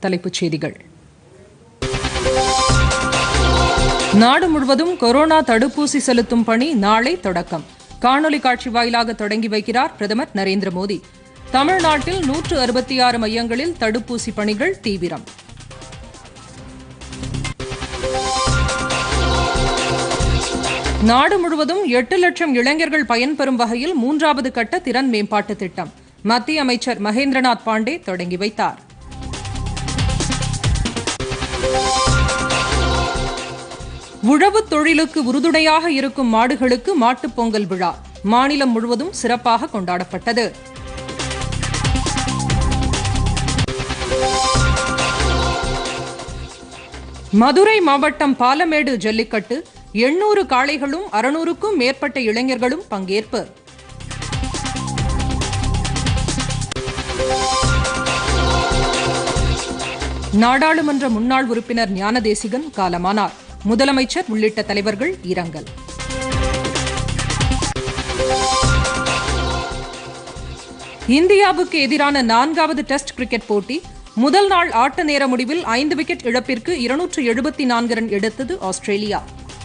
தலைப்புச் செய்திகள் நாடு முழுவதும் கொரோனா தடுப்பூசி செலுத்தும் பணி நாளை தொடக்கம் காணொலி காட்சி வாயிலாக தொடங்கி வைக்கிறார் பிரதமர் நரேந்திர மோடி தமிழ்நாட்டில் நூற்று அறுபத்தி ஆறு மையங்களில் தடுப்பூசி பணிகள் தீவிரம் நாடு முழுவதும் எட்டு லட்சம் இளைஞர்கள் பயன்பெறும் வகையில் மூன்றாவது கட்ட திறன் மேம்பாட்டு திட்டம் மத்திய அமைச்சர் மகேந்திரநாத் பாண்டே தொடங்கி வைத்தார் உழவுத் தொழிலுக்கு உறுதுணையாக இருக்கும் மாடுகளுக்கு மாட்டுப் பொங்கல் விழா மாநிலம் முழுவதும் சிறப்பாக கொண்டாடப்பட்டது மதுரை மாவட்டம் பாலமேடு ஜல்லிக்கட்டு எண்ணூறு காளைகளும் அறுநூறுக்கும் மேற்பட்ட இளைஞர்களும் பங்கேற்பு நாடாளுமன்ற முன்னாள் உறுப்பினர் ஞானதேசிகன் காலமானார் முதலமைச்சர் உள்ளிட்ட தலைவர்கள் இரங்கல் இந்தியாவுக்கு எதிரான நான்காவது டெஸ்ட் கிரிக்கெட் போட்டி முதல் நாள் ஆட்ட நேர முடிவில் ஐந்து விக்கெட் இழப்பிற்கு இருநூற்று எழுபத்தி நான்கு ரன் எடுத்தது ஆஸ்திரேலியா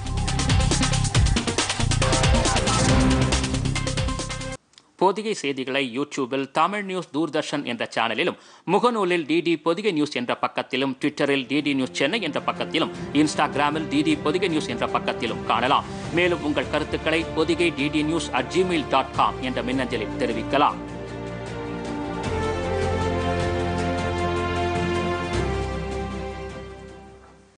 பொதிகை செய்திகளை யூடியூபில் தமிழ் நியூஸ் தூர்தர்ஷன் என்ற சேனலிலும் முகநூலில் டிடி பொதிகை நியூஸ் என்ற பக்கத்திலும் ட்விட்டரில் டிடி நியூஸ் சென்னை என்ற பக்கத்திலும் இன்ஸ்டாகிராமில் டிடி பொதிகை நியூஸ் என்ற பக்கத்திலும் காணலாம் மேலும் உங்கள் கருத்துக்களை Podhigai DD news at Gmail dot com என்ற மின்னஞ்சலில் தெரிவிக்கலாம்